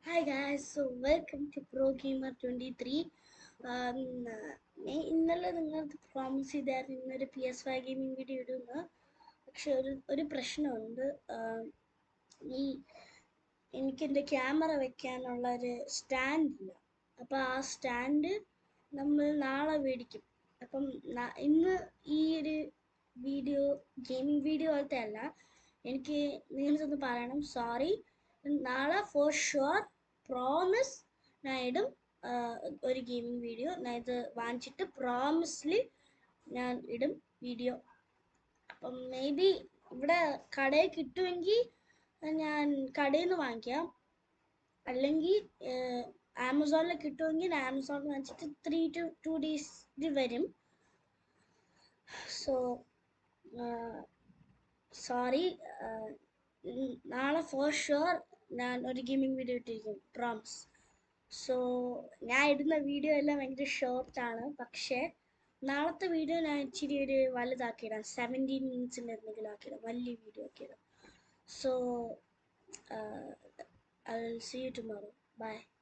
Hi guys, so welcome to Pro Gamer 23. Um, ഞാൻ ഇന്നലെ നിങ്ങൾക്ക് പ്രോമിസ് ചെയ്തായിരുന്നു ഇന്നൊരു P S five gaming video ഇടുമെന്ന് പക്ഷെ ഒരു ഒരു പ്രശ്നമുണ്ട് ആം, ഈ എനിക്ക് എൻ്റെ ക്യാമറ വെക്കാനുള്ള ഒരു സ്റ്റാൻഡ് ഇല്ല അപ്പോൾ ആ സ്റ്റാൻഡ് നമ്മൾ നാളെ മേടിക്കും അപ്പം ന- ഇന്ന് ഈ ഒരു വീഡിയോ ഗെയിമിംഗ് വീഡിയോ പോലത്തെ അല്ല എനിക്ക് നിങ്ങളൊന്ന് പറയണം സോറി നാളെ ഫോർ ഷുവർ പ്രോമിസ് ഞാൻ ഇടും ആ, ഒരു ഗെയിമിംഗ് വീഡിയോ ഞാൻ ഇത് വാങ്ങിച്ചിട്ട് പ്രോമിസിൽ ഞാൻ ഇടും വീഡിയോ അപ്പം മേ ബി ഇവിടെ കടയിൽ കിട്ടുമെങ്കിൽ ഞാൻ കടയിൽ നിന്ന് വാങ്ങിക്കാം അല്ലെങ്കിൽ ആമസോണിൽ കിട്ടുമെങ്കിൽ ഞാൻ ആമസോണിൽ വാങ്ങിച്ചിട്ട് ത്രീ ടു ടു ഡേയ്സിൽ വരും സോ സോറി നാളെ ഫോർ ഷുവർ ഞാൻ ഒരു ഗെയിമിംഗ് വീഡിയോ ഇട്ടിരിക്കും പ്രോംസ് സോ ഞാൻ ഇടുന്ന വീഡിയോ എല്ലാം ഭയങ്കര ഷോർട്ടാണ് പക്ഷേ നാളത്തെ വീഡിയോ ഞാൻ ഇച്ചിരി ഒരു വലുതാക്കിയിടാം സെവൻറ്റീൻ മിനിറ്റ്സിൻ്റെ എന്തെങ്കിലും ആക്കിയിടാം വലിയ വീഡിയോ ആക്കിയിടാം so I will see you tomorrow by